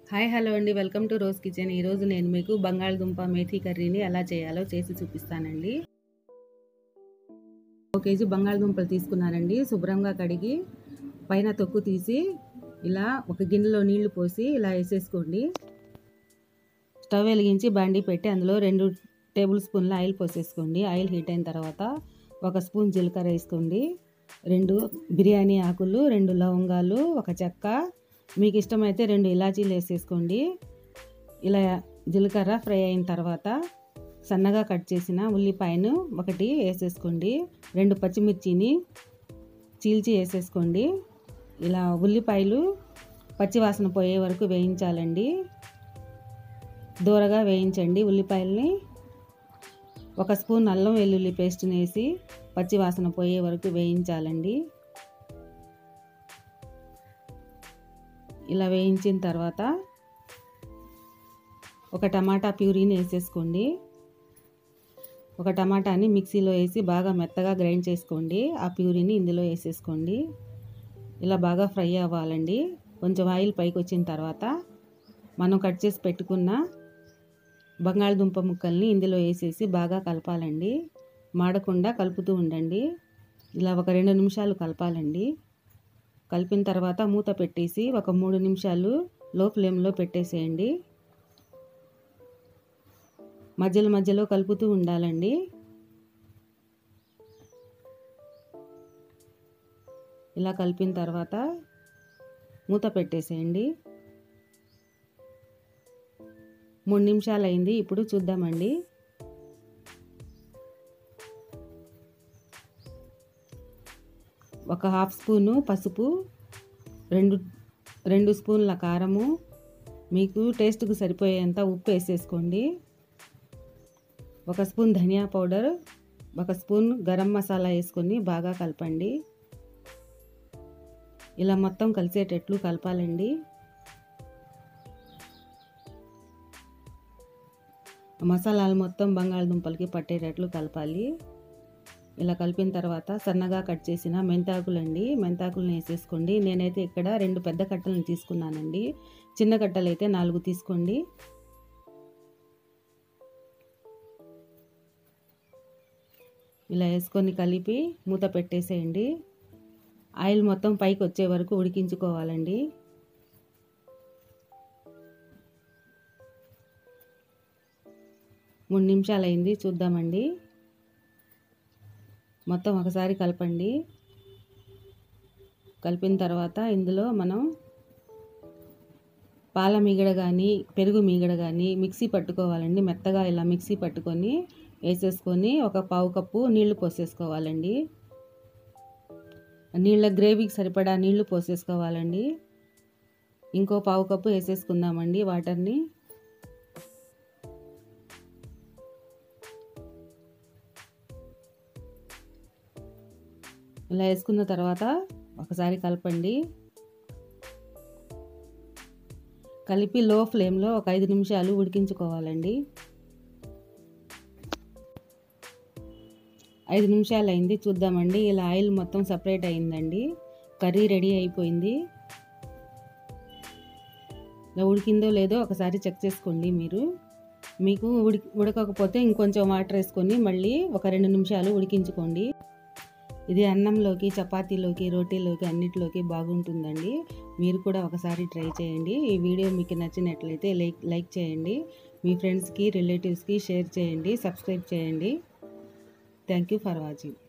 hi hello అండి welcome to Rose Kitchen ఈరోజు నేను మీకు బంగాళదుంప మేథీ కర్రీని ఎలా చేయాలో చేసి చూపిస్తానండి ఒక కేజీ బంగాళదుంపలు తీసుకున్నానండి శుభ్రంగా కడిగి పైన తొక్కు తీసి ఇలా ఒక గిన్నెలో నీళ్లు పోసి ఇలా వేసేసుకోండి స్టవ్ వెలిగించి బండి పెట్టి అందులో రెండు టేబుల్ స్పూన్ల ఆయిల్ పోసేసుకోండి ఆయిల్ హీట్ అయిన తర్వాత ఒక స్పూన్ జీలకర్ర వేసుకోండి రెండు బిర్యానీ ఆకులు రెండు లవంగాలు ఒక చెక్క మీకు ఇష్టమైతే రెండు ఇలాచీలు వేసేసుకోండి ఇలా జీలకర్ర ఫ్రై అయిన తర్వాత సన్నగా కట్ చేసిన ఉల్లిపాయను ఒకటి వేసేసుకోండి రెండు పచ్చిమిర్చిని చీల్చి వేసేసుకోండి ఇలా ఉల్లిపాయలు పచ్చివాసన పోయే వరకు వేయించాలండి దూరగా వేయించండి ఉల్లిపాయల్ని ఒక స్పూన్ అల్లం వెల్లుల్లి పేస్ట్ని వేసి పచ్చివాసన పోయే వరకు వేయించాలండి ఇలా వేయించిన తర్వాత ఒక టమాటా ప్యూరీని వేసేసుకోండి ఒక టమాటాని మిక్సీలో వేసి బాగా మెత్తగా గ్రైండ్ చేసుకోండి ఆ ప్యూరీని ఇందులో వేసేసుకోండి ఇలా బాగా ఫ్రై అవ్వాలండి కొంచెం ఆయిల్ పైకి వచ్చిన తర్వాత మనం కట్ చేసి పెట్టుకున్న బంగాళదుంప ముక్కల్ని ఇందులో వేసేసి బాగా కలపాలండి మాడకుండా కలుపుతూ ఉండండి ఇలా ఒక రెండు నిమిషాలు కలపాలండి కలిపిన తర్వాత మూత పెట్టేసి ఒక మూడు నిమిషాలు లో ఫ్లేమ్లో పెట్టేసేయండి మధ్యలో మధ్యలో కలుపుతూ ఉండాలండి ఇలా కలిపిన తర్వాత మూత పెట్టేసేయండి మూడు నిమిషాలు అయింది ఇప్పుడు చూద్దామండి ఒక హాఫ్ స్పూను పసుపు రెండు రెండు స్పూన్ల కారము మీకు టేస్ట్కి సరిపోయేంత ఉప్పు వేసేసుకోండి ఒక స్పూన్ ధనియా పౌడర్ ఒక స్పూన్ గరం మసాలా వేసుకొని బాగా కలపండి ఇలా మొత్తం కలిసేటట్లు కలపాలండి మసాలాలు మొత్తం బంగాళదుంపలకి పట్టేటట్లు కలపాలి ఇలా కలిపిన తర్వాత సన్నగా కట్ చేసిన మెంతాకులండి మెంతాకులను వేసేసుకోండి నేనైతే ఇక్కడ రెండు పెద్ద కట్టలను తీసుకున్నానండి చిన్న కట్టలు అయితే నాలుగు తీసుకోండి ఇలా వేసుకొని కలిపి మూత పెట్టేసేయండి ఆయిల్ మొత్తం పైకి వచ్చే వరకు ఉడికించుకోవాలండి మూడు నిమిషాలు అయింది చూద్దామండి మొత్తం ఒకసారి కలపండి కలిపిన తర్వాత ఇందులో మనం పాల మీగడ కానీ పెరుగు మీగడ కానీ మిక్సీ పట్టుకోవాలండి మెత్తగా ఇలా మిక్సీ పట్టుకొని వేసేసుకొని ఒక పావు కప్పు నీళ్లు పోసేసుకోవాలండి నీళ్ళ గ్రేవీకి సరిపడా నీళ్లు పోసేసుకోవాలండి ఇంకో పావు కప్పు వేసేసుకుందామండి వాటర్ని ఇలా వేసుకున్న తర్వాత ఒకసారి కలపండి కలిపి లో ఫ్లేమ్లో ఒక ఐదు నిమిషాలు ఉడికించుకోవాలండి ఐదు నిమిషాలు అయింది చూద్దామండి ఇలా ఆయిల్ మొత్తం సపరేట్ అయిందండి కర్రీ రెడీ అయిపోయింది ఇలా ఉడికిందో లేదో ఒకసారి చెక్ చేసుకోండి మీరు మీకు ఉడి ఉడకకపోతే ఇంకొంచెం వాటర్ వేసుకొని మళ్ళీ ఒక రెండు నిమిషాలు ఉడికించుకోండి ఇది అన్నంలోకి చపాతీలోకి రోటీలోకి అన్నిటిలోకి బాగుంటుందండి మీరు కూడా ఒకసారి ట్రై చేయండి ఈ వీడియో మీకు నచ్చినట్లయితే లైక్ లైక్ చేయండి మీ ఫ్రెండ్స్కి రిలేటివ్స్కి షేర్ చేయండి సబ్స్క్రైబ్ చేయండి థ్యాంక్ యూ ఫర్ వాచింగ్